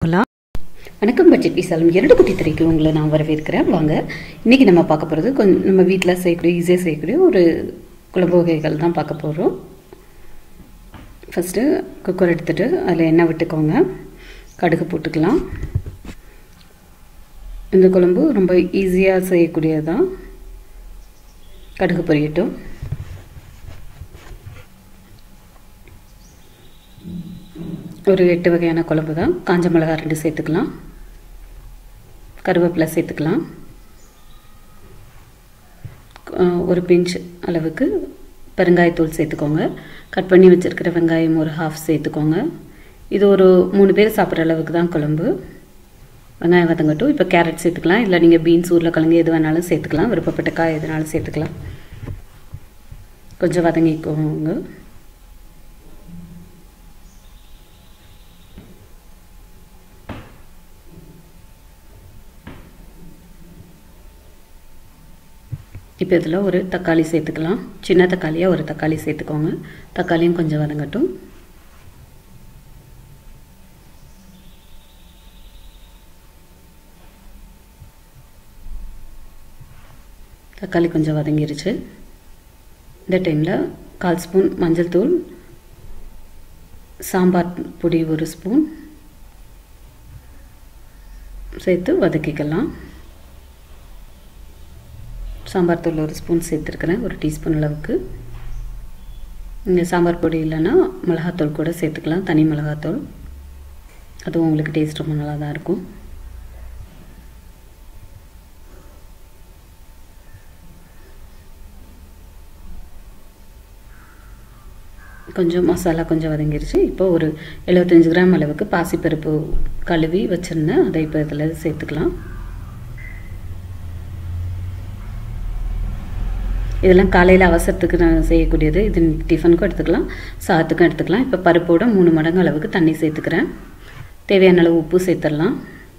பார்க்கலாம் வணக்கம் பட்ஜெட் பீசாலும் இரண்டு குட்டி திரைக்கு உங்களை நான் வரவேற்கிறேன் வாங்க இன்றைக்கி நம்ம பார்க்க போகிறது கொஞ்சம் நம்ம வீட்டில் செய்யக்கூடிய ஈஸியாக செய்யக்கூடிய ஒரு குழம்பு வகைகள் தான் பார்க்க போகிறோம் ஃபஸ்ட்டு குக்கர் எடுத்துகிட்டு அதில் எண்ணெய் விட்டுக்கோங்க கடுகு போட்டுக்கலாம் இந்த குழம்பு ரொம்ப ஈஸியாக செய்யக்கூடியது தான் கடுகு பொரியட்டும் ஒரு எட்டு வகையான குழம்பு தான் காஞ்ச மிளகா ரெண்டு சேர்த்துக்கலாம் கருவேப்பிலை சேர்த்துக்கலாம் ஒரு பிஞ்ச் அளவுக்கு பெருங்காயத்தூள் சேர்த்துக்கோங்க கட் பண்ணி வச்சுருக்கிற வெங்காயம் ஒரு ஹாஃப் சேர்த்துக்கோங்க இது ஒரு மூணு பேர் சாப்பிட்ற அளவுக்கு தான் குழம்பு வெங்காயம் வதங்கட்டும் இப்போ கேரட் சேர்த்துக்கலாம் இல்லை நீங்கள் பீன்ஸ் உருளைக்கிழங்கு எது வேணாலும் சேர்த்துக்கலாம் விருப்பப்பட்ட காய் எதுனாலும் சேர்த்துக்கலாம் கொஞ்சம் வதங்கிக்கோங்க இப்போ இதில் ஒரு தக்காளி சேர்த்துக்கலாம் சின்ன தக்காளியாக ஒரு தக்காளி சேர்த்துக்கோங்க தக்காளியும் கொஞ்சம் வதங்கட்டும் தக்காளி கொஞ்சம் வதங்கிருச்சு இந்த டைமில் கால் ஸ்பூன் மஞ்சள் தூள் சாம்பார் பொடி ஒரு ஸ்பூன் சேர்த்து வதக்கிக்கலாம் சாம்பார் தூள் ஒரு ஸ்பூன் சேர்த்துருக்குறேன் ஒரு டீஸ்பூன் அளவுக்கு இங்கே சாம்பார் பொடி இல்லைன்னா மிளகாத்தூள் கூட சேர்த்துக்கலாம் தனி மிளகாத்தூள் அதுவும் உங்களுக்கு டேஸ்ட் ரொம்ப நல்லா தான் இருக்கும் கொஞ்சம் மசாலா கொஞ்சம் வதங்கிருச்சு இப்போ ஒரு எழுபத்தஞ்சி கிராம் அளவுக்கு பாசிப்பருப்பு கழுவி வச்சுருந்தேன் அதை இப்போ இதில் சேர்த்துக்கலாம் இதெல்லாம் காலையில் அவசரத்துக்கு நான் செய்யக்கூடியது இது டிஃபனுக்கும் எடுத்துக்கலாம் சாதத்துக்கும் எடுத்துக்கலாம் இப்போ பருப்போட மூணு மடங்கு அளவுக்கு தண்ணி சேர்த்துக்கிறேன் தேவையான அளவு உப்பு சேர்த்துடலாம்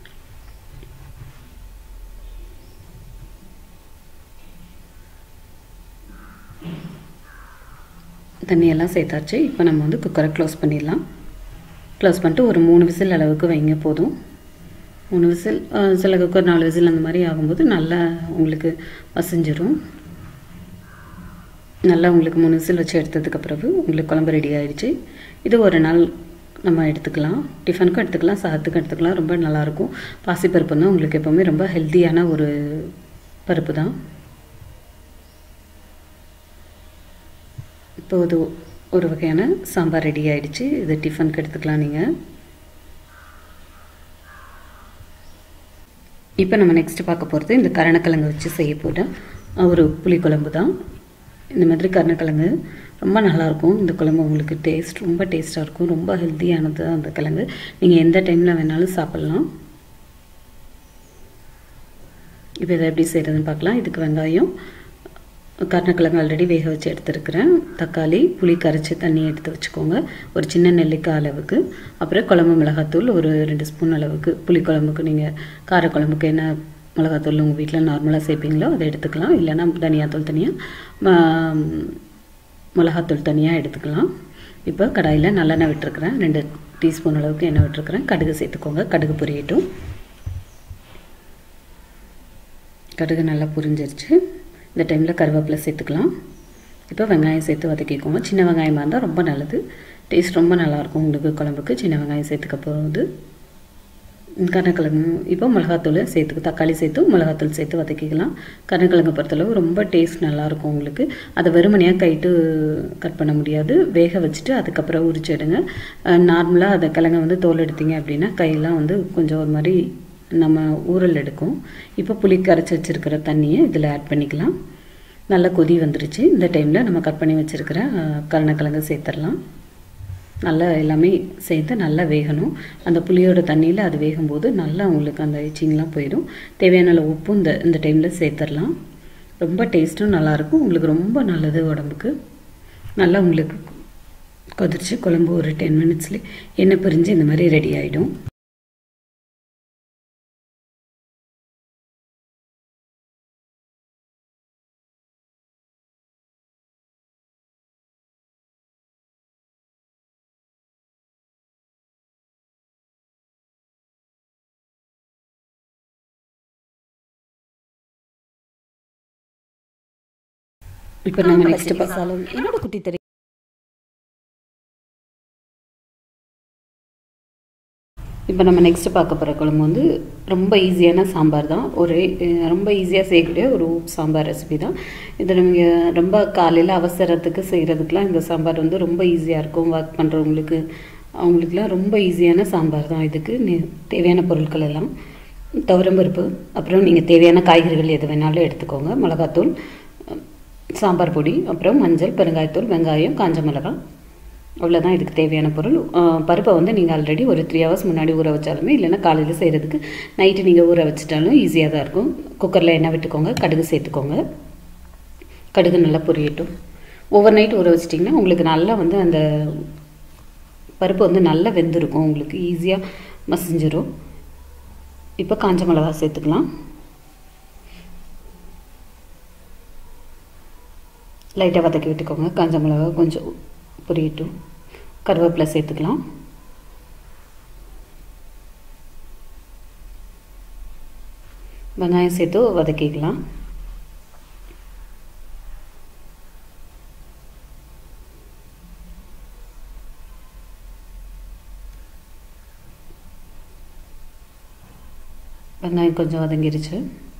தண்ணியெல்லாம் சேர்த்தாச்சு இப்போ நம்ம வந்து குக்கரை க்ளோஸ் பண்ணிடலாம் க்ளோஸ் பண்ணிட்டு ஒரு மூணு விசில் அளவுக்கு வைங்க போதும் மூணு விசில் சில குக்கர் நாலு விசில் அந்த மாதிரி ஆகும்போது நல்லா உங்களுக்கு மசிஞ்சிரும் நல்லா உங்களுக்கு மூணு விசில் வச்சு எடுத்ததுக்கு பிறகு உங்களுக்கு குழம்பு ரெடி ஆகிடுச்சு இது ஒரு நாள் நம்ம எடுத்துக்கலாம் டிஃபனுக்கும் எடுத்துக்கலாம் சாதத்துக்கும் எடுத்துக்கலாம் ரொம்ப நல்லாயிருக்கும் பாசிப்பருப்பு தான் உங்களுக்கு எப்போவுமே ரொம்ப ஹெல்த்தியான ஒரு பருப்பு தான் இப்போ இது ஒரு வகையான சாம்பார் ரெடி ஆகிடுச்சு இது டிஃபனுக்கு எடுத்துக்கலாம் நீங்கள் இப்போ நம்ம நெக்ஸ்ட்டு பார்க்க போகிறது இந்த கரணக்கிழங்கு வச்சு செய்ய போகிற ஒரு புளிக்குழம்பு தான் இந்த மாதிரி கருணக்கிழங்கு ரொம்ப நல்லாயிருக்கும் இந்த குழம்பு உங்களுக்கு டேஸ்ட் ரொம்ப டேஸ்ட்டாக இருக்கும் ரொம்ப ஹெல்த்தியானது அந்த கிழங்கு நீங்கள் எந்த டைமில் வேணாலும் சாப்பிட்லாம் இப்போ இதை எப்படி செய்கிறதுன்னு பார்க்கலாம் இதுக்கு வெங்காயம் கருணக்கிழங்கு ஆல்ரெடி வேக வச்சு எடுத்துருக்கிறேன் தக்காளி புளி கரைச்சி தண்ணி எடுத்து வச்சுக்கோங்க ஒரு சின்ன நெல்லிக்காய் அளவுக்கு அப்புறம் குழம்பு மிளகாத்தூள் ஒரு ரெண்டு ஸ்பூன் அளவுக்கு புளி குழம்புக்கு நீங்கள் காரக்குழம்புக்கு என்ன மிளகாத்தூள் உங்கள் வீட்டில் நார்மலாக சேர்ப்பீங்களோ அதை எடுத்துக்கலாம் இல்லைன்னா தனியாத்தூள் தனியாக மிளகாத்தூள் தனியாக எடுத்துக்கலாம் இப்போ கடாயில் நல்லெண்ணெய் விட்டுருக்குறேன் ரெண்டு டீஸ்பூன் அளவுக்கு எண்ணெய் விட்டுருக்குறேன் கடுகு சேர்த்துக்கோங்க கடுகு பொரியட்டும் கடுகு நல்லா புரிஞ்சிருச்சு இந்த டைமில் கருவேப்பிலை சேர்த்துக்கலாம் இப்போ வெங்காயம் சேர்த்து வதக்கிக்கோங்க சின்ன வெங்காயமாக இருந்தால் ரொம்ப நல்லது டேஸ்ட் ரொம்ப நல்லாயிருக்கும் உங்களுக்கு குழம்புக்கு சின்ன வெங்காயம் சேர்த்துக்க போகுது கருணக்கிழங்கு இப்போ மிளகாத்தூள் சேர்த்து தக்காளி சேர்த்து மிளகாத்தூள் சேர்த்து வதக்கிக்கலாம் கருணக்கிழங்கு பொறுத்தளவு ரொம்ப டேஸ்ட் நல்லாயிருக்கும் உங்களுக்கு அதை வெறுமனையாக கைட்டு கட் பண்ண முடியாது வேக வச்சுட்டு அதுக்கப்புறம் உரிச்சிடுங்க நார்மலாக அதை கிழங்க வந்து தோல் எடுத்தீங்க அப்படின்னா கையெல்லாம் வந்து கொஞ்சம் ஒரு மாதிரி நம்ம ஊறல் எடுக்கும் இப்போ புளி கரைச்சி வச்சுருக்கிற தண்ணியை இதில் ஆட் பண்ணிக்கலாம் நல்லா கொதி வந்துருச்சு இந்த டைமில் நம்ம கட் பண்ணி வச்சுருக்கிற கருணக்கிழங்கு சேர்த்துடலாம் நல்லா எல்லாமே சேர்த்து நல்லா வேகணும் அந்த புளியோட தண்ணியில் அது வேகும்போது நல்லா உங்களுக்கு அந்த இச்சிங்லாம் போயிடும் தேவையான அளவு உப்பும் இந்த இந்த டைமில் சேர்த்துடலாம் ரொம்ப டேஸ்ட்டும் நல்லாயிருக்கும் உங்களுக்கு ரொம்ப நல்லது உடம்புக்கு நல்லா உங்களுக்கு கொதிச்சு குழம்பு ஒரு டென் மினிட்ஸ்லேயே எண்ணெய் பிரிஞ்சு இந்த மாதிரி ரெடி ஆகிடும் இப்போ நம்ம நெக்ஸ்ட் பார்க்கலாம் என்னோட குட்டி தெரி இப்போ நம்ம நெக்ஸ்ட் பார்க்க போகிற குழம்பு வந்து ரொம்ப ஈஸியான சாம்பார் தான் ஒரு அஹ், ரொம்ப ஈஸியாக செய்யக்கூடிய ஒரு உப்பு சாம்பார் ரெசிபி தான் இது நீங்கள் ரொம்ப காலையில் அவசரத்துக்கு செய்கிறதுக்கெலாம் இந்த சாம்பார் வந்து ரொம்ப ஈஸியாக இருக்கும் ஒர்க் பண்ணுறவங்களுக்கு அவங்களுக்குலாம் ரொம்ப ஈஸியான சாம்பார் தான் இதுக்கு நே- தேவையான பொருட்கள் எல்லாம் துவரம்பருப்பு அப்புறம் நீங்கள் தேவையான காய்கறிகள் எது வேணாலும் எடுத்துக்கோங்க மிளகாத்தூள் அஹ், சாம்பார் பொடி அப்புறம் மஞ்சள் பெருங்காயத்தூள் வெங்காயம் காஞ்ச மிளகாய் அவ்வளோதான் இதுக்கு தேவையான பொருள் அஹ் பருப்பை வந்து நீங்கள் ஆல்ரெடி ஒரு த்ரீ ஹவர்ஸ் முன்னாடி ஊற வச்சாலுமே இல்லைன்னா காலையில் செய்கிறதுக்கு நைட்டு நீங்கள் ஊற வச்சிட்டாலும் ஈஸியாக தான் இருக்கும் குக்கரில் எண்ணெய் விட்டுக்கோங்க கடுகு சேர்த்துக்கோங்க கடுகு நல்லா பொரியட்டும் ஓவர் நைட் ஊற வச்சிட்டிங்கன்னா உங்களுக்கு நல்லா வந்து அந்த பருப்பு வந்து நல்லா வெந்திருக்கும் உங்களுக்கு ஈஸியாக மசிஞ்சிரும் இப்போ காஞ்ச மிளகா சேர்த்துக்கலாம் லைட்டாக வதக்கி விட்டுக்கோங்க காஞ்ச மிளகா கொஞ்சம் பொரியட்டும் கருவேப்பிலை சேர்த்துக்கலாம் வெங்காயம் சேர்த்து வதக்கிக்கலாம் வெங்காயம் கொஞ்சம் வதங்கிருச்சு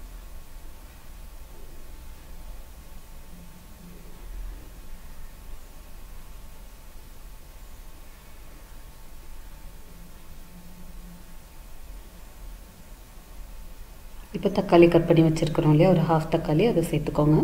இப்போ தக்காளி கட் பண்ணி வச்சுருக்கிறோம் இல்லையா ஒரு ஹாஃப் தக்காளி அதை சேர்த்துக்கோங்க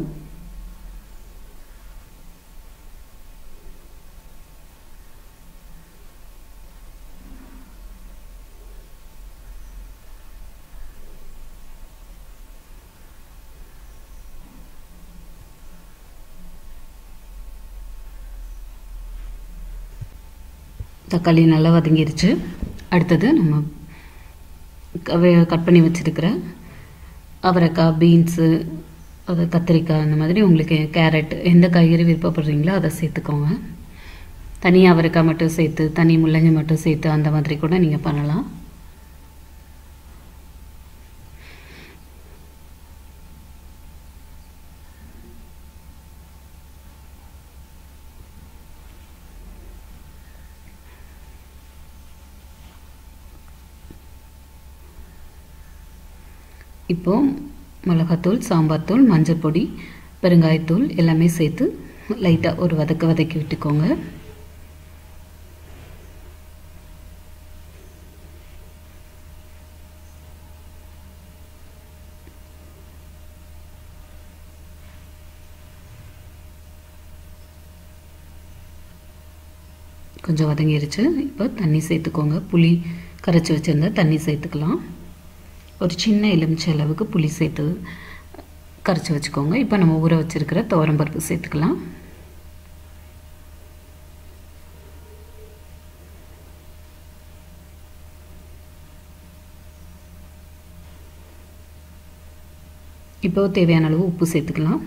தக்காளி நல்லா வதங்கிருச்சு அடுத்தது நம்ம க- கட் பண்ணி வச்சுருக்கிற அவரைக்காய் பீன்ஸு அது கத்திரிக்காய் அந்த மாதிரி உங்களுக்கு கேரட் எந்த காய்கறி விருப்பப்படுறீங்களோ அதை சேர்த்துக்கோங்க தனி அவரைக்காய் மட்டும் சேர்த்து தனி முள்ளங்கி மட்டும் சேர்த்து அந்த மாதிரி கூட நீங்கள் பண்ணலாம் இப்போ மிளகாத்தூள் சாம்பார் தூள் மஞ்சள் பொடி பெருங்காயத்தூள் எல்லாமே சேர்த்து லைட்டாக ஒரு வதக்க வதக்கி விட்டுக்கோங்க கொஞ்சம் வதங்கிருச்சு இப்போ தண்ணி சேர்த்துக்கோங்க புளி கரைச்சி வச்சுருந்தா தண்ணி சேர்த்துக்கலாம் ஒரு சின்ன எலுமிச்சை அளவுக்கு புளி சேர்த்து கரைச்சி வச்சுக்கோங்க இப்போ நம்ம ஊற வச்சிருக்கிற துவரம்பருப்பு சேர்த்துக்கலாம் இப்போ தேவையான அளவு உப்பு சேர்த்துக்கலாம்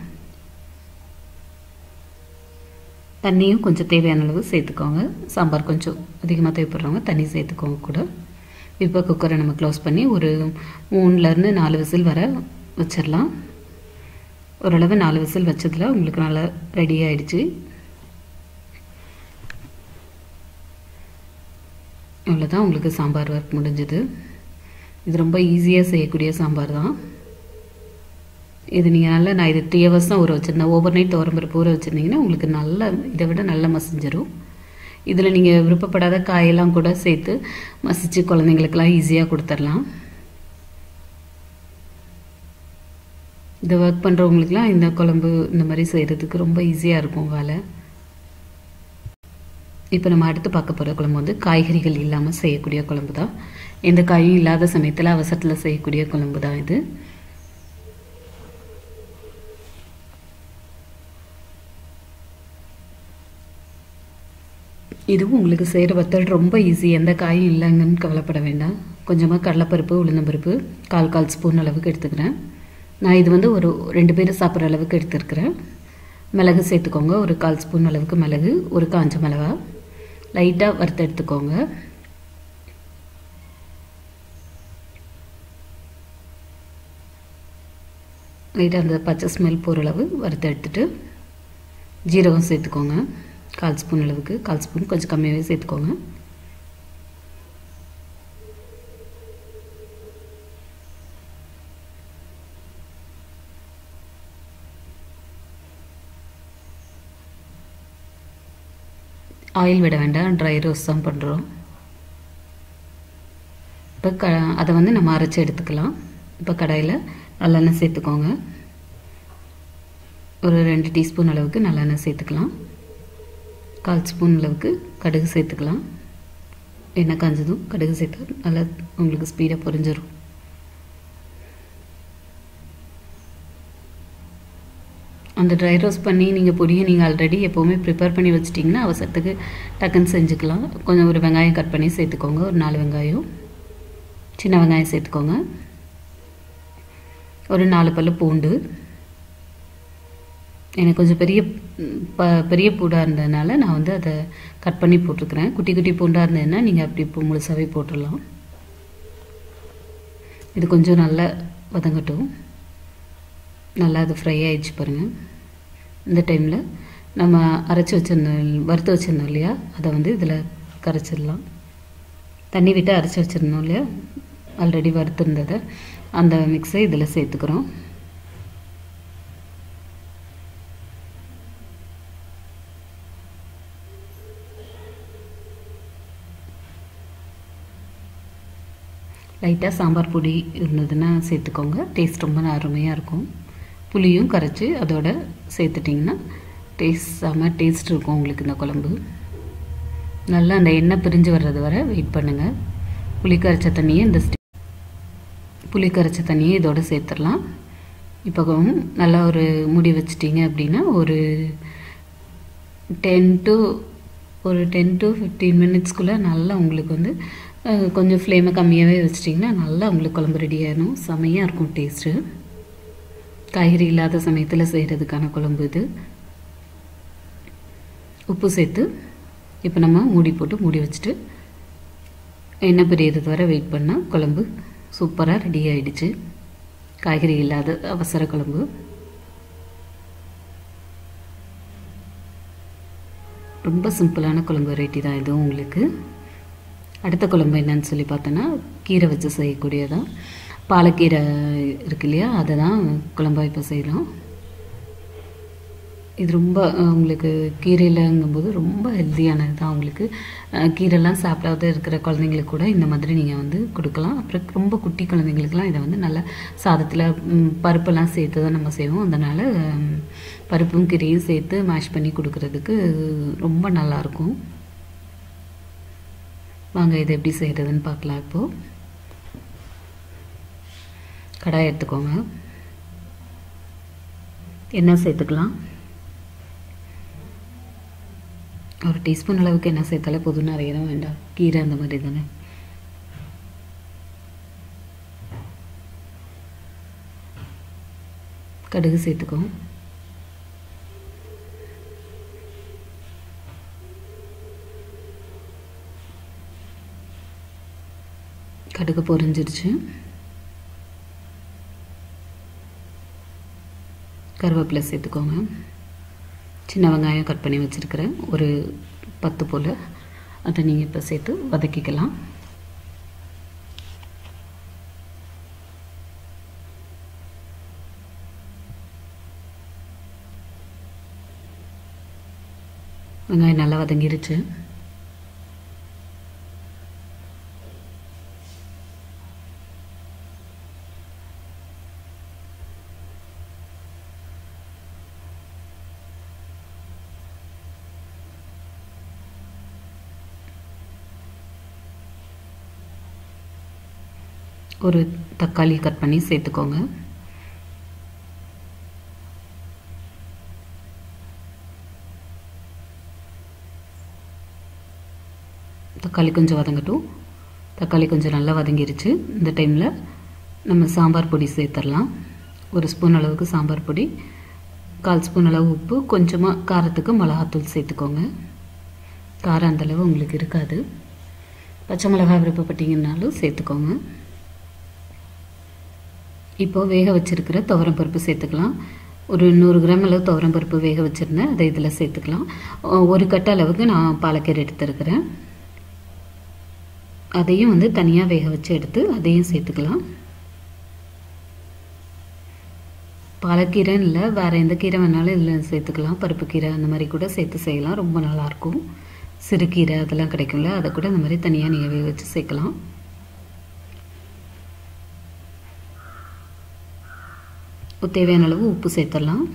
தண்ணியும் கொஞ்சம் தேவையான அளவு சேர்த்துக்கோங்க சாம்பார் கொஞ்சம் அதிகமாக தேவைப்படுறவங்க தண்ணி சேர்த்துக்கோங்க கூட இப்போ குக்கரை நம்ம க்ளோஸ் பண்ணி ஒரு மூணுலேருந்து நாலு விசில் வர வச்சிடலாம் ஓரளவு நாலு விசில் வச்சதில் உங்களுக்கு நல்லா ரெடி ஆயிடுச்சு இவ்வளோதான் உங்களுக்கு சாம்பார் ஒர்க் முடிஞ்சது இது ரொம்ப ஈஸியாக செய்யக்கூடிய சாம்பார் தான் இது நீங்கள் நல்லா நான் இது த்ரீ ஹவர்ஸ் தான் ஊற வச்சுருந்தேன் ஓவர் நைட் துவரம்பருப்பு ஊற வச்சுருந்தீங்கன்னா உங்களுக்கு நல்லா இதை விட நல்லா மசிஞ்சிரும் இதில் நீங்கள் விருப்பப்படாத காயெல்லாம் கூட சேர்த்து மசித்து குழந்தைங்களுக்கெல்லாம் ஈஸியாக கொடுத்துடலாம் இந்த ஒர்க் பண்ணுறவங்களுக்குலாம் இந்த குழம்பு இந்த மாதிரி செய்கிறதுக்கு ரொம்ப ஈஸியாக இருக்கும் வேலை இப்போ நம்ம அடுத்து பார்க்க போகிற குழம்பு வந்து காய்கறிகள் இல்லாமல் செய்யக்கூடிய குழம்பு தான் எந்த காயும் இல்லாத சமயத்தில் அவசரத்தில் செய்யக்கூடிய குழம்பு தான் இது இதுவும் உங்களுக்கு செய்கிற வத்தல் ரொம்ப ஈஸி எந்த காயும் இல்லைங்கன்னு கவலைப்பட வேண்டாம் கொஞ்சமாக கடலைப்பருப்பு உளுந்தம்பருப்பு கால் கால் ஸ்பூன் அளவுக்கு எடுத்துக்கிறேன் நான் இது வந்து ஒரு ரெண்டு பேர் சாப்பிட்ற அளவுக்கு எடுத்துருக்கிறேன் மிளகு சேர்த்துக்கோங்க ஒரு கால் ஸ்பூன் அளவுக்கு மிளகு ஒரு காஞ்ச மிளகா லைட்டாக வறுத்து எடுத்துக்கோங்க லைட்டாக அந்த பச்சை ஸ்மெல் போகிற அளவு வறுத்து எடுத்துட்டு ஜீரகம் சேர்த்துக்கோங்க கால் ஸ்பூன் அளவுக்கு கால் ஸ்பூன் கொஞ்சம் கம்மியாகவே சேர்த்துக்கோங்க ஆயில் விட வேண்டாம் ட்ரை ரோஸ்ட் தான் பண்ணுறோம் இப்போ க அதை வந்து நம்ம அரைச்சி எடுத்துக்கலாம் இப்போ கடாயில் நல்லெண்ணெய் சேர்த்துக்கோங்க ஒரு ரெண்டு டீஸ்பூன் அளவுக்கு நல்லெண்ணெய் சேர்த்துக்கலாம் கால் ஸ்பூன் அளவுக்கு கடுகு சேர்த்துக்கலாம் எண்ணெய் காஞ்சதும் கடுகு சேர்த்து நல்லா உங்களுக்கு ஸ்பீடாக பொரிஞ்சிடும் அந்த ட்ரை ரோஸ்ட் பண்ணி நீங்கள் பொடியை நீங்கள் ஆல்ரெடி எப்போவுமே ப்ரிப்பேர் பண்ணி வச்சிட்டிங்கன்னா அவசரத்துக்கு டக்குன்னு செஞ்சுக்கலாம் கொஞ்சம் ஒரு வெங்காயம் கட் பண்ணி சேர்த்துக்கோங்க ஒரு நாலு வெங்காயம் சின்ன வெங்காயம் சேர்த்துக்கோங்க ஒரு நாலு பல்லு பூண்டு எனக்கு கொஞ்சம் பெரிய ப பெரிய பூடாக இருந்ததுனால நான் வந்து அதை கட் பண்ணி போட்டிருக்கிறேன் குட்டி குட்டி பூண்டாக இருந்ததுன்னா நீங்கள் அப்படி இப்போ முழுசாகவே போட்டுடலாம் இது கொஞ்சம் நல்லா வதங்கட்டும் நல்லா அது ஃப்ரை ஆகிடுச்சு பாருங்கள் இந்த டைமில் நம்ம அரைச்சி வச்சிருந்தோம் வறுத்து வச்சுருந்தோம் இல்லையா அதை வந்து இதில் கரைச்சிடலாம் தண்ணி விட்டு அரைச்சி வச்சுருந்தோம் இல்லையா ஆல்ரெடி வறுத்துருந்ததை அந்த மிக்ஸை இதில் சேர்த்துக்கிறோம் லைட்டாக சாம்பார் பொடி இருந்ததுன்னா சேர்த்துக்கோங்க டேஸ்ட் ரொம்ப அருமையாக இருக்கும் புளியும் கரைச்சி அதோட சேர்த்துட்டிங்கன்னா டேஸ்ட் செம்ம டேஸ்ட் இருக்கும் உங்களுக்கு இந்த குழம்பு நல்லா அந்த எண்ணெய் பிரிஞ்சு வர்றது வரை வெயிட் பண்ணுங்கள் புளி கரைச்ச தண்ணியை இந்த புளி கரைச்ச தண்ணியை இதோட சேர்த்துடலாம் இப்போ நல்லா ஒரு முடி வச்சிட்டிங்க அப்படின்னா ஒரு டென் டு ஒரு டென் டு ஃபிஃப்டீன் மினிட்ஸ்க்குள்ளே நல்லா உங்களுக்கு வந்து கொஞ்சம் ஃப்ளேமை கம்மியாகவே வச்சிட்டிங்கன்னா நல்லா உங்களுக்கு குழம்பு ரெடி ஆகிடும் செமையாக இருக்கும் டேஸ்ட்டு காய்கறி இல்லாத சமயத்தில் செய்கிறதுக்கான குழம்பு இது உப்பு சேர்த்து இப்போ நம்ம மூடி போட்டு மூடி வச்சுட்டு எண்ணெய் பிரியறது வரை வெயிட் பண்ணால் குழம்பு சூப்பராக ரெடி ஆகிடுச்சு காய்கறி இல்லாத அவசர குழம்பு ரொம்ப சிம்பிளான குழம்பு வெரைட்டி தான் இதுவும் உங்களுக்கு அடுத்த குழம்பு என்னன்னு சொல்லி பார்த்தோன்னா கீரை வச்சு செய்யக்கூடியதான் பாலக்கீரை இருக்கு இல்லையா அதை தான் குழம்பா இப்போ செய்யலாம் இது ரொம்ப உங்களுக்கு கீரையிலங்கும்போது ரொம்ப ஹெல்த்தியானது தான் உங்களுக்கு கீரைலாம் சாப்பிடாத இருக்கிற குழந்தைங்களுக்கு கூட இந்த மாதிரி நீங்கள் வந்து கொடுக்கலாம் அப்புறம் ரொம்ப குட்டி குழந்தைங்களுக்குலாம் இதை வந்து நல்லா சாதத்தில் பருப்பெல்லாம் சேர்த்து தான் நம்ம செய்வோம் அதனால் பருப்பும் கீரையும் சேர்த்து மேஷ் பண்ணி கொடுக்கறதுக்கு ரொம்ப நல்லாயிருக்கும் வாங்க இதை எப்படி செய்கிறதுன்னு பார்க்கலாம் இப்போது கடாய் எடுத்துக்கோங்க எண்ணெய் சேர்த்துக்கலாம் ஒரு டீஸ்பூன் அளவுக்கு எண்ணெய் சேர்த்தாலே போதும் நிறையலாம் வேண்டாம் கீரை அந்த மாதிரி தானே கடுகு சேர்த்துக்கோங்க கடுகு பொரிஞ்சிருச்சு கருவேப்பிலை சேர்த்துக்கோங்க சின்ன வெங்காயம் கட் பண்ணி வச்சுருக்கிறேன் ஒரு பத்து போல் அதை நீங்கள் இப்போ சேர்த்து வதக்கிக்கலாம் வெங்காயம் நல்லா வதங்கிருச்சு ஒரு தக்காளி கட் பண்ணி சேர்த்துக்கோங்க தக்காளி கொஞ்சம் வதங்கட்டும் தக்காளி கொஞ்சம் நல்லா வதங்கிருச்சு இந்த டைமில் நம்ம சாம்பார் பொடி சேர்த்துடலாம் ஒரு ஸ்பூன் அளவுக்கு சாம்பார் பொடி கால் ஸ்பூன் அளவு உப்பு கொஞ்சமாக காரத்துக்கு மிளகாத்தூள் சேர்த்துக்கோங்க காரம் அந்தளவு உங்களுக்கு இருக்காது பச்சை மிளகாய் விருப்பப்பட்டீங்கன்னாலும் சேர்த்துக்கோங்க இப்போது வேக வச்சுருக்கிற துவரம் பருப்பு சேர்த்துக்கலாம் ஒரு நூறு கிராம் அளவு துவரம் பருப்பு வேக வச்சுருந்தேன் அதை இதில் சேர்த்துக்கலாம் ஒரு கட்ட அளவுக்கு நான் பாலக்கீரை எடுத்துருக்கிறேன் அதையும் வந்து தனியாக வேக வச்சு எடுத்து அதையும் சேர்த்துக்கலாம் பாலக்கீரை இல்லை வேறு எந்த கீரை வேணாலும் இதில் சேர்த்துக்கலாம் பருப்பு கீரை அந்த மாதிரி கூட சேர்த்து செய்யலாம் ரொம்ப நல்லாயிருக்கும் சிறுகீரை அதெல்லாம் கிடைக்கும்ல அதை கூட இந்த மாதிரி தனியாக நீங்கள் வேக வச்சு சேர்க்கலாம் தேவையான அளவு உப்பு சேர்த்துடலாம்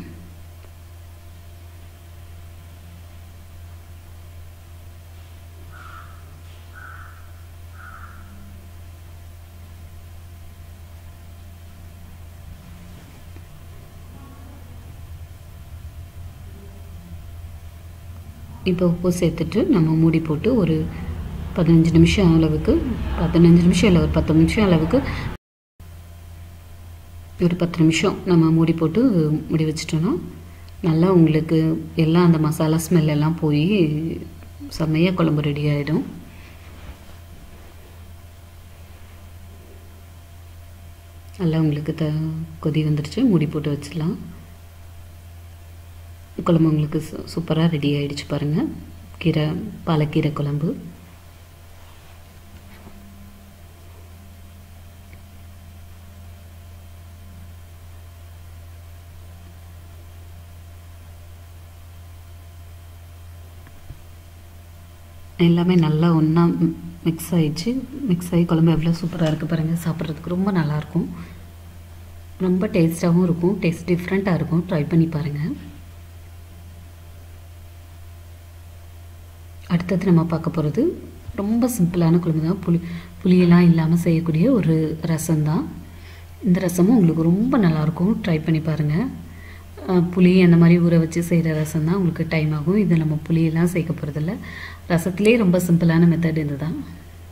இப்போ உப்பு சேர்த்துட்டு நம்ம மூடி போட்டு ஒரு பதினஞ்சு நிமிஷம் அளவுக்கு பதினஞ்சு நிமிஷம் இல்லை ஒரு பத்து நிமிஷம் அளவுக்கு ஒரு பத்து நிமிஷம் நம்ம மூடி போட்டு மூடி வச்சிட்டோன்னா நல்லா உங்களுக்கு எல்லாம் அந்த மசாலா ஸ்மெல் எல்லாம் போய் செம்மையாக குழம்பு ரெடி ஆகிடும் நல்லா உங்களுக்கு த கொதி வந்துருச்சு மூடி போட்டு வச்சிடலாம் குழம்பு உங்களுக்கு சூப்பராக ரெடி ஆகிடுச்சு பாருங்கள் கீரை பாலக்கீரை குழம்பு எல்லாமே நல்லா ஒன்றா மிக்ஸ் ஆகிடுச்சு மிக்ஸ் ஆகி குழம்பு எவ்வளோ சூப்பராக இருக்குது பாருங்கள் சாப்பிட்றதுக்கு ரொம்ப நல்லாயிருக்கும் ரொம்ப டேஸ்ட்டாகவும் இருக்கும் டேஸ்ட் டிஃப்ரெண்ட்டாக இருக்கும் ட்ரை பண்ணி பாருங்கள் அடுத்தது நம்ம பார்க்க போகிறது ரொம்ப சிம்பிளான குழம்பு தான் புளி புளியெல்லாம் இல்லாமல் செய்யக்கூடிய ஒரு ரசம் தான் இந்த ரசமும் உங்களுக்கு ரொம்ப நல்லாயிருக்கும் ட்ரை பண்ணி பாருங்கள் புளி அந்த மாதிரி ஊற வச்சு செய்கிற ரசம் தான் உங்களுக்கு டைம் ஆகும் இது நம்ம புளியெல்லாம் சேர்க்க போகிறதில்ல ரசத்துலேயே ரொம்ப சிம்பிளான மெத்தட் இது தான்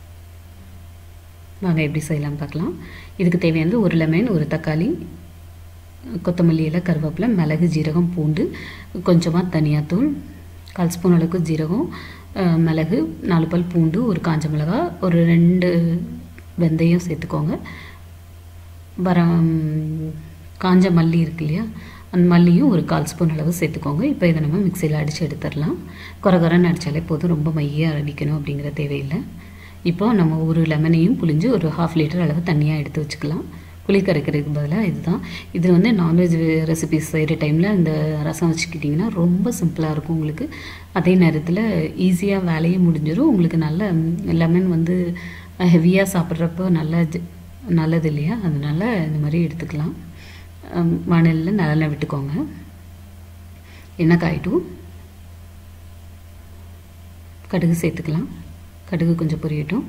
வாங்க எப்படி செய்யலாம் பார்க்கலாம் இதுக்கு தேவையானது ஒரு லெமன் ஒரு தக்காளி கொத்தமல்லி இலை கருவேப்பிலை மிளகு ஜீரகம் பூண்டு கொஞ்சமாக தனியாத்தூள் கால் ஸ்பூன் அளவுக்கு ஜீரகம் மிளகு நாலு பல் பூண்டு ஒரு காஞ்ச மிளகா ஒரு ரெண்டு வெந்தயம் சேர்த்துக்கோங்க வர காஞ்ச மல்லி இருக்கு இல்லையா அந்த மல்லியும் ஒரு கால் ஸ்பூன் அளவு சேர்த்துக்கோங்க இப்போ இதை நம்ம மிக்சியில் அடித்து எடுத்துடலாம் குறை குறைன்னு அடித்தாலே போதும் ரொம்ப மையாக அடிக்கணும் அப்படிங்கிற தேவையில்லை இப்போ நம்ம ஒரு லெமனையும் புளிஞ்சு ஒரு ஹாஃப் லிட்டர் அளவு தண்ணியாக எடுத்து வச்சுக்கலாம் புளி கரைக்கிறதுக்கு பதிலாக இதுதான் இது வந்து நான்வெஜ் ரெசிபிஸ் செய்கிற டைமில் இந்த ரசம் வச்சுக்கிட்டிங்கன்னா ரொம்ப சிம்பிளாக இருக்கும் உங்களுக்கு அதே நேரத்தில் ஈஸியாக வேலையும் முடிஞ்சிடும் உங்களுக்கு நல்ல லெமன் வந்து ஹெவியாக சாப்பிட்றப்போ நல்ல நல்லது இல்லையா அதனால் இந்த மாதிரி எடுத்துக்கலாம் வானலில் நல்லெண்ணெய் விட்டுக்கோங்க எண்ணெய் காயிட்டும் கடுகு சேர்த்துக்கலாம் கடுகு கொஞ்சம் பொரியட்டும்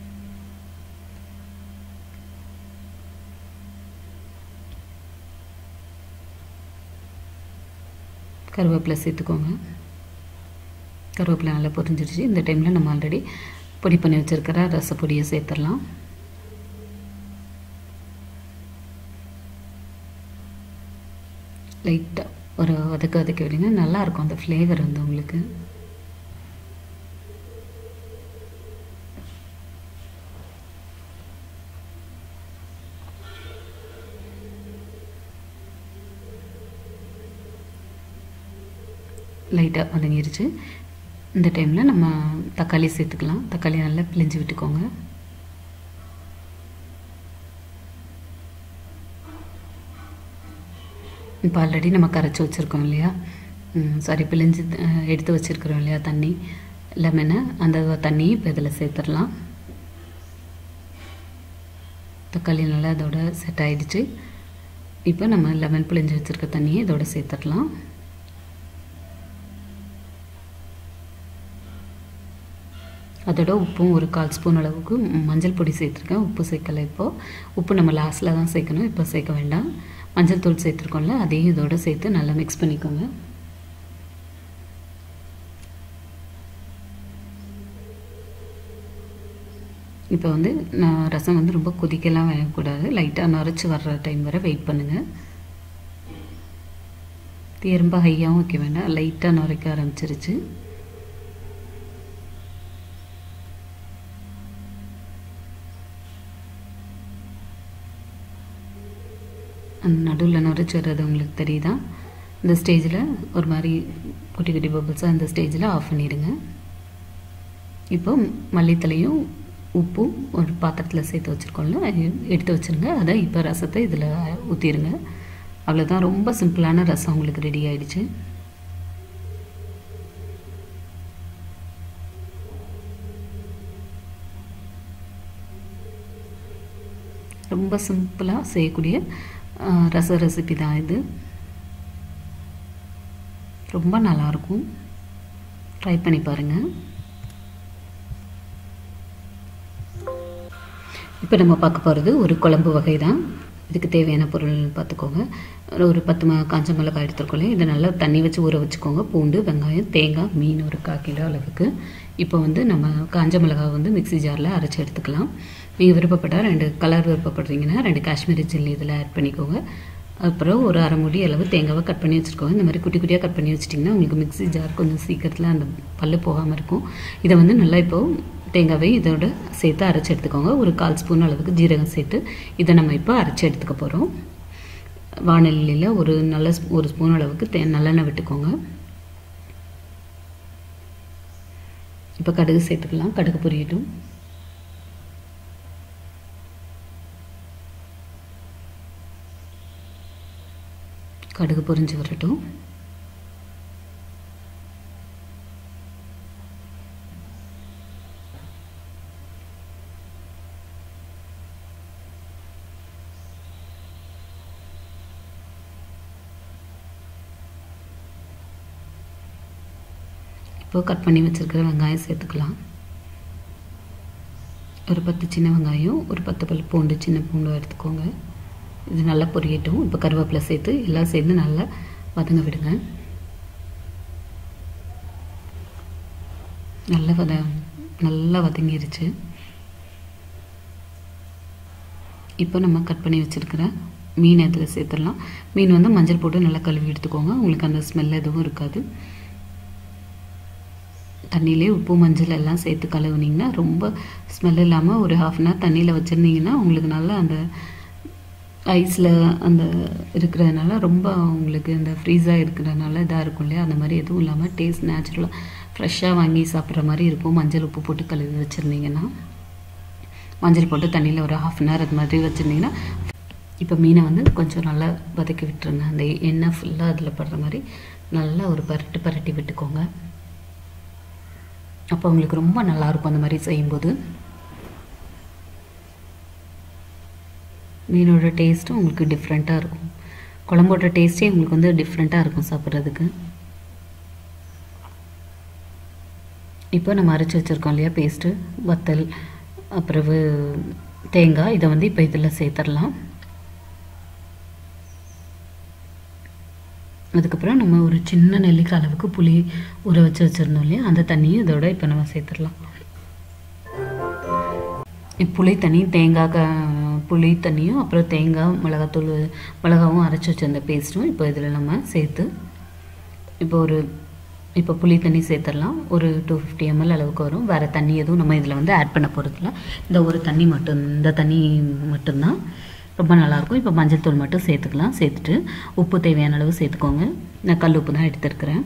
கருவேப்பிலை சேர்த்துக்கோங்க கருவேப்பிலை நல்லா பொரிஞ்சிருச்சு இந்த டைமில் நம்ம ஆல்ரெடி பொடி பண்ணி வச்சுருக்கிற ரசப்பொடியை சேர்த்துடலாம் லைட்டாக ஒரு வதக்க வதக்க விடுங்க நல்லாயிருக்கும் அந்த ஃப்ளேவர் வந்து உங்களுக்கு லைட்டாக வதங்கிருச்சு இந்த டைமில் நம்ம தக்காளி சேர்த்துக்கலாம் தக்காளி நல்லா பிழிஞ்சு விட்டுக்கோங்க இப்போ ஆல்ரெடி நம்ம கரைச்சி வச்சுருக்கோம் இல்லையா சாரி பிழிஞ்சு எடுத்து வச்சுருக்குறோம் இல்லையா தண்ணி லெமனை அந்த தண்ணி இப்போ இதில் சேர்த்துடலாம் தக்காளி நல்லா அதோட செட் ஆகிடுச்சு இப்போ நம்ம லெமன் பிழிஞ்சு வச்சுருக்க தண்ணியை இதோட சேர்த்துடலாம் அதோட உப்பும் ஒரு கால் ஸ்பூன் அளவுக்கு மஞ்சள் பொடி சேர்த்துருக்கேன் உப்பு சேர்க்கலை இப்போது உப்பு நம்ம லாஸ்ட்டில் தான் சேர்க்கணும் இப்போ சேர்க்க வேண்டாம் மஞ்சள் தூள் சேர்த்துருக்கோம்ல அதையும் இதோட சேர்த்து நல்லா மிக்ஸ் பண்ணிக்கோங்க இப்போ வந்து நான் ரசம் வந்து ரொம்ப கொதிக்கலாம் வேகக்கூடாது லைட்டாக நரைச்சி வர்ற டைம் வரை வெயிட் பண்ணுங்கள் தீ ரொம்ப ஹையாகவும் வைக்க வேண்டாம் லைட்டாக நுரைக்க ஆரம்பிச்சிருச்சு அந்த நடுவில் நுரைச்சி வர்றது உங்களுக்கு தெரியுதா இந்த ஸ்டேஜில் ஒரு மாதிரி குட்டி குட்டி பபிள்ஸாக இந்த ஸ்டேஜில் ஆஃப் பண்ணிடுங்க இப்போ மல்லித்தலையும் உப்பும் ஒரு பாத்திரத்தில் சேர்த்து வச்சுருக்கோம்ல எடுத்து வச்சுருங்க அதை இப்போ ரசத்தை இதில் ஊற்றிடுங்க அவ்வளோதான் ரொம்ப சிம்பிளான ரசம் உங்களுக்கு ரெடி ஆயிடுச்சு ரொம்ப சிம்பிளாக செய்யக்கூடிய ரச ரெசிபி தான் இது ரொம்ப நல்லாயிருக்கும் ட்ரை பண்ணி பாருங்கள் இப்போ நம்ம பார்க்க போகிறது ஒரு குழம்பு வகை தான் இதுக்கு தேவையான பொருள் பார்த்துக்கோங்க ஒரு பத்து ம காஞ்ச மிளகாய் எடுத்துருக்கோங்க இதை நல்லா தண்ணி வச்சு ஊற வச்சுக்கோங்க பூண்டு வெங்காயம் தேங்காய் மீன் ஒரு கால் கிலோ அளவுக்கு இப்போ வந்து நம்ம காஞ்ச மிளகாய் வந்து மிக்சி ஜாரில் அரைச்சி எடுத்துக்கலாம் நீங்கள் விருப்பப்பட்டால் ரெண்டு கலர் விருப்பப்படுறீங்கன்னா ரெண்டு காஷ்மீரி சில்லி இதில் ஆட் பண்ணிக்கோங்க அப்புறம் ஒரு அரை மூடி அளவு தேங்காவை கட் பண்ணி வச்சுருக்கோங்க இந்த மாதிரி குட்டி குட்டியாக கட் பண்ணி வச்சிட்டிங்கன்னா உங்களுக்கு மிக்சி ஜார் கொஞ்சம் சீக்கிரத்தில் அந்த பல்லு போகாமல் இருக்கும் இதை வந்து நல்லா இப்போது தேங்காவை இதோட சேர்த்து அரைச்சி எடுத்துக்கோங்க ஒரு கால் ஸ்பூன் அளவுக்கு ஜீரகம் சேர்த்து இதை நம்ம இப்போ அரைச்சி எடுத்துக்க போகிறோம் வானலியில் ஒரு நல்ல ஒரு ஸ்பூன் அளவுக்கு தே நல்லெண்ணெய் விட்டுக்கோங்க இப்போ கடுகு சேர்த்துக்கலாம் கடுகு பொரியட்டும் கடுகு பொரிஞ்சு வரட்டும் இப்போ கட் பண்ணி வச்சுருக்கிற வெங்காயம் சேர்த்துக்கலாம் ஒரு பத்து சின்ன வெங்காயம் ஒரு பத்து பல் பூண்டு சின்ன பூண்டு எடுத்துக்கோங்க இது நல்லா பொரியட்டும் இப்போ கருவேப்பிலை சேர்த்து எல்லாம் சேர்ந்து நல்லா வதங்க விடுங்க நல்லா வத நல்லா வதங்கிருச்சு இப்போ நம்ம கட் பண்ணி வச்சுருக்கிற மீன் இதில் சேர்த்துடலாம் மீன் வந்து மஞ்சள் போட்டு நல்லா கழுவி எடுத்துக்கோங்க உங்களுக்கு அந்த ஸ்மெல் எதுவும் இருக்காது தண்ணியிலே உப்பு மஞ்சள் எல்லாம் சேர்த்து கழுவுனீங்கன்னா ரொம்ப ஸ்மெல் இல்லாமல் ஒரு ஹாஃப் அன் ஹவர் தண்ணியில் வச்சுருந்தீங்கன்னா உங்களுக்கு நல்லா அந்த ஐஸில் அந்த இருக்கிறதுனால ரொம்ப உங்களுக்கு இந்த ஃப்ரீஸாக இருக்கிறதுனால இதாக இருக்கும் இல்லையா அந்த மாதிரி எதுவும் இல்லாமல் டேஸ்ட் நேச்சுரலாக ஃப்ரெஷ்ஷாக வாங்கி சாப்பிட்ற மாதிரி இருக்கும் மஞ்சள் உப்பு போட்டு கழுவி வச்சுருந்தீங்கன்னா மஞ்சள் போட்டு தண்ணியில் ஒரு ஹாஃப் அன் ஹவர் அது மாதிரி வச்சுருந்தீங்கன்னா இப்போ மீனை வந்து கொஞ்சம் நல்லா வதக்கி விட்டுருங்க அந்த எண்ணெய் ஃபுல்லாக அதில் படுற மாதிரி நல்லா ஒரு பரட்டு பரட்டி விட்டுக்கோங்க அப்போ உங்களுக்கு ரொம்ப நல்லாயிருக்கும் அந்த மாதிரி செய்யும்போது மீனோட டேஸ்ட்டும் உங்களுக்கு டிஃப்ரெண்ட்டாக இருக்கும் குழம்போட டேஸ்ட்டே உங்களுக்கு வந்து டிஃப்ரெண்ட்டாக இருக்கும் சாப்பிட்றதுக்கு இப்போ நம்ம அரைச்சி வச்சுருக்கோம் இல்லையா பேஸ்ட்டு வத்தல் அப்புறவு தேங்காய் இதை வந்து இப்போ இதில் சேர்த்துடலாம் அதுக்கப்புறம் நம்ம ஒரு சின்ன நெல்லிக்காய் அளவுக்கு புளி ஊற வச்சு வச்சுருந்தோம் இல்லையா அந்த தண்ணியும் இதோட இப்போ நம்ம சேர்த்துடலாம் புளி தண்ணி தேங்காய் க புளி தண்ணியும் அப்புறம் தேங்காய் மிளகாத்தூள் மிளகாவும் அரைச்சி வச்சிருந்த பேஸ்ட்டும் இப்போ இதில் நம்ம சேர்த்து இப்போ ஒரு இப்போ புளி தண்ணி சேர்த்துடலாம் ஒரு டூ ஃபிஃப்டி எம்எல் அளவுக்கு வரும் வேறு தண்ணி எதுவும் நம்ம இதில் வந்து ஆட் பண்ண போகிறதில்ல இந்த ஒரு தண்ணி மட்டும் இந்த தண்ணி மட்டும்தான் ரொம்ப நல்லாயிருக்கும் இப்போ மஞ்சள் தூள் மட்டும் சேர்த்துக்கலாம் சேர்த்துட்டு உப்பு தேவையான அளவு சேர்த்துக்கோங்க நான் கல் உப்பு தான் எடுத்துருக்கிறேன்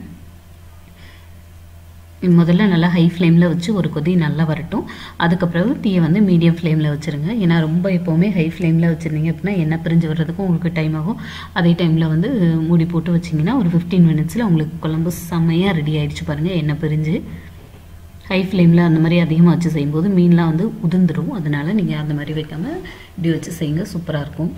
முதல்ல நல்லா ஹை ஃப்ளேமில் வச்சு ஒரு கொதி நல்லா வரட்டும் அதுக்கப்புறம் தீயை வந்து மீடியம் ஃப்ளேமில் வச்சுருங்க ஏன்னா ரொம்ப எப்போவுமே ஹை ஃப்ளேமில் வச்சுருந்தீங்க அப்படின்னா எண்ணெய் பிரிஞ்சு வர்றதுக்கும் உங்களுக்கு டைம் ஆகும் அதே டைமில் வந்து மூடி போட்டு வச்சிங்கன்னா ஒரு ஃபிஃப்டீன் மினிட்ஸில் உங்களுக்கு குழம்பு செம்மையாக ரெடி ஆகிடுச்சு பாருங்கள் எண்ணெய் பிரிஞ்சு ஹை ஃப்ளேமில் அந்த மாதிரி அதிகமாக வச்சு செய்யும்போது மீன்லாம் வந்து உதிர்ந்துடும் அதனால் நீங்கள் அந்த மாதிரி வைக்காமல் இப்படி வச்சு செய்யுங்க சூப்பராக இருக்கும்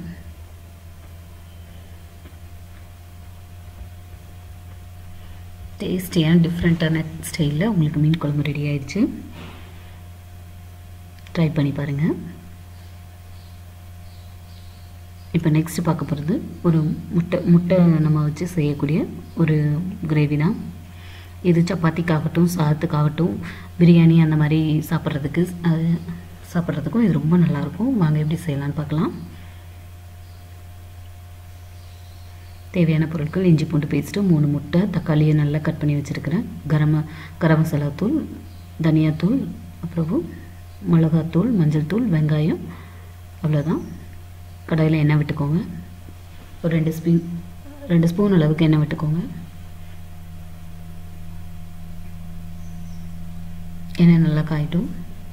டேஸ்டியான டிஃப்ரெண்ட்டான ஸ்டைலில் உங்களுக்கு மீன் குழம்பு ரெடி ஆயிடுச்சு ட்ரை பண்ணி பாருங்கள் இப்போ நெக்ஸ்ட்டு பார்க்க போகிறது ஒரு முட்டை முட்டை நம்ம வச்சு செய்யக்கூடிய ஒரு கிரேவி தான் இது சப்பாத்திக்காகட்டும் சாதத்துக்காகட்டும் பிரியாணி அந்த மாதிரி சாப்பிட்றதுக்கு சாப்பிட்றதுக்கும் இது ரொம்ப நல்லாயிருக்கும் வாங்க எப்படி செய்யலான்னு பார்க்கலாம் தேவையான பொருட்கள் இஞ்சி பூண்டு பேஸ்ட்டு மூணு முட்டை தக்காளியை நல்லா கட் பண்ணி வச்சுருக்கிறேன் கரம் கரம் மசாலா தூள் தனியாத்தூள் அப்புறம் மிளகாத்தூள் மஞ்சள் தூள் வெங்காயம் அவ்வளோதான் கடாயில் எண்ணெய் விட்டுக்கோங்க ஒரு ரெண்டு ஸ்பூன் ரெண்டு ஸ்பூன் அளவுக்கு எண்ணெய் விட்டுக்கோங்க எண்ணெய் நல்லா காயிட்டும்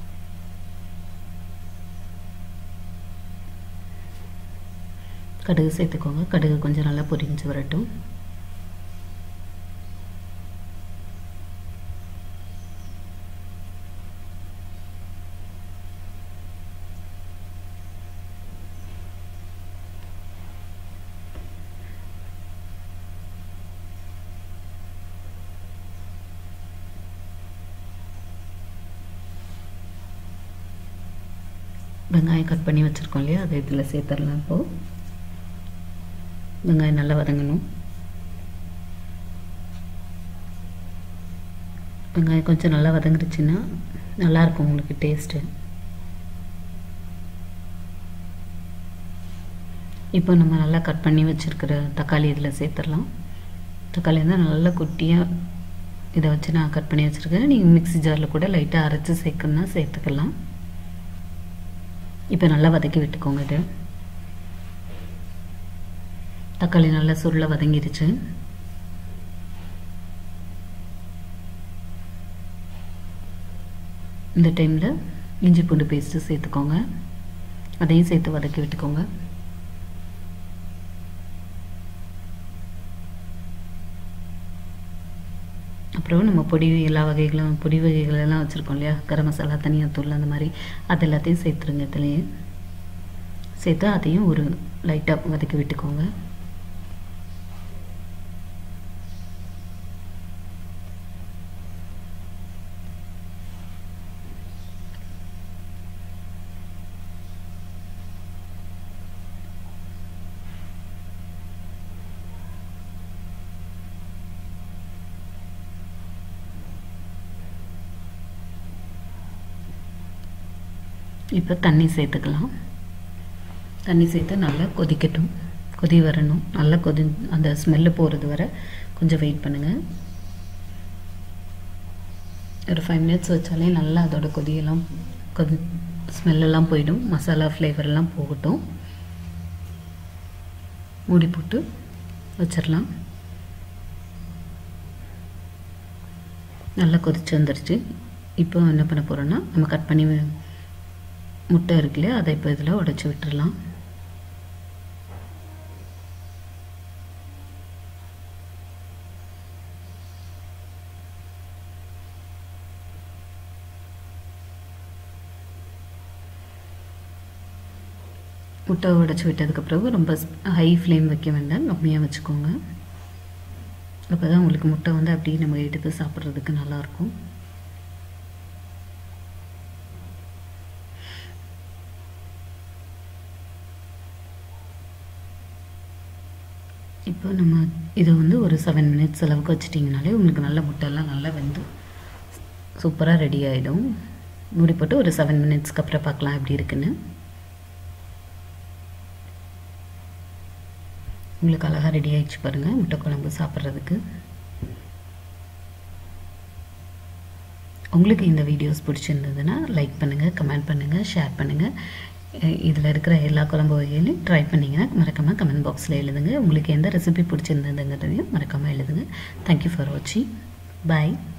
கடுகு சேர்த்துக்கோங்க கடுகு கொஞ்சம் நல்லா பொரிஞ்சு வரட்டும் வெங்காயம் கட் பண்ணி வச்சுருக்கோம் இல்லையா அதை இதில் சேர்த்துடலாம் இப்போது வெங்காயம் நல்லா வதங்கணும் வெங்காயம் கொஞ்சம் நல்லா வதங்கிடுச்சுன்னா நல்லாயிருக்கும் உங்களுக்கு டேஸ்ட்டு இப்போ நம்ம நல்லா கட் பண்ணி வச்சுருக்கிற தக்காளி இதில் சேர்த்துடலாம் தக்காளி வந்து நல்லா குட்டியாக இதை வச்சு நான் கட் பண்ணி வச்சுருக்கேன் நீங்கள் மிக்ஸி ஜாரில் கூட லைட்டாக அரைச்சி சேர்க்கணுன்னா சேர்த்துக்கலாம் இப்போ நல்லா வதக்கி விட்டுக்கோங்க இது தக்காளி நல்லா சுருள வதங்கிடுச்சு இந்த டைமில் இஞ்சி பூண்டு பேஸ்ட்டு சேர்த்துக்கோங்க அதையும் சேர்த்து வதக்கி விட்டுக்கோங்க அப்புறம் நம்ம பொடி எல்லா வகைகளும் பொடி வகைகள் எல்லாம் வச்சுருக்கோம் இல்லையா கரம் மசாலா தனியாக தூள் அந்த மாதிரி அது எல்லாத்தையும் சேர்த்துருங்க இதுலேயே சேர்த்து அதையும் ஒரு லைட்டாக வதக்கி விட்டுக்கோங்க இப்போ தண்ணி சேர்த்துக்கலாம் தண்ணி சேர்த்து நல்லா கொதிக்கட்டும் கொதி வரணும் நல்லா கொதி அந்த ஸ்மெல்லு போகிறது வர கொஞ்சம் வெயிட் பண்ணுங்கள் ஒரு ஃபைவ் மினிட்ஸ் வச்சாலே நல்லா அதோட கொதியெல்லாம் கொதி ஸ்மெல்லெல்லாம் போயிடும் மசாலா ஃப்ளேவர்லாம் போகட்டும் மூடி போட்டு வச்சிடலாம் நல்லா கொதிச்சு வந்துருச்சு இப்போ என்ன பண்ண போகிறோன்னா நம்ம கட் பண்ணி முட்டை இருக்குல்லையா அதை இப்போ இதில் உடச்சி விட்டுடலாம் முட்டை உடச்சி விட்டதுக்கு பிறகு ரொம்ப ஹை ஃப்ளேம் வைக்க வேண்டாம் கம்மியாக வச்சுக்கோங்க அப்போ தான் உங்களுக்கு முட்டை வந்து அப்படியே நம்ம எடுத்து சாப்பிட்றதுக்கு நல்லாயிருக்கும் இப்போ நம்ம இதை வந்து ஒரு செவன் மினிட்ஸ் அளவுக்கு வச்சிட்டிங்கனாலே உங்களுக்கு நல்ல முட்டையெல்லாம் நல்லா வெந்து சூப்பராக ரெடி ஆகிடும் மூடி போட்டு ஒரு செவன் மினிட்ஸ்க்கு அப்புறம் பார்க்கலாம் எப்படி இருக்குன்னு உங்களுக்கு அழகாக ரெடி ஆகிடுச்சு பாருங்கள் முட்டை குழம்பு சாப்பிட்றதுக்கு உங்களுக்கு இந்த வீடியோஸ் பிடிச்சிருந்ததுன்னா லைக் பண்ணுங்கள் கமெண்ட் பண்ணுங்கள் ஷேர் பண்ணுங்கள் இதில் இருக்கிற எல்லா குழம்பு வகையிலையும் ட்ரை பண்ணிங்கன்னா மறக்காமல் கமெண்ட் பாக்ஸில் எழுதுங்க உங்களுக்கு எந்த ரெசிபி பிடிச்சிருந்ததுங்கிறதையும் மறக்காமல் எழுதுங்க தேங்க்யூ ஃபார் வாட்சிங் பாய்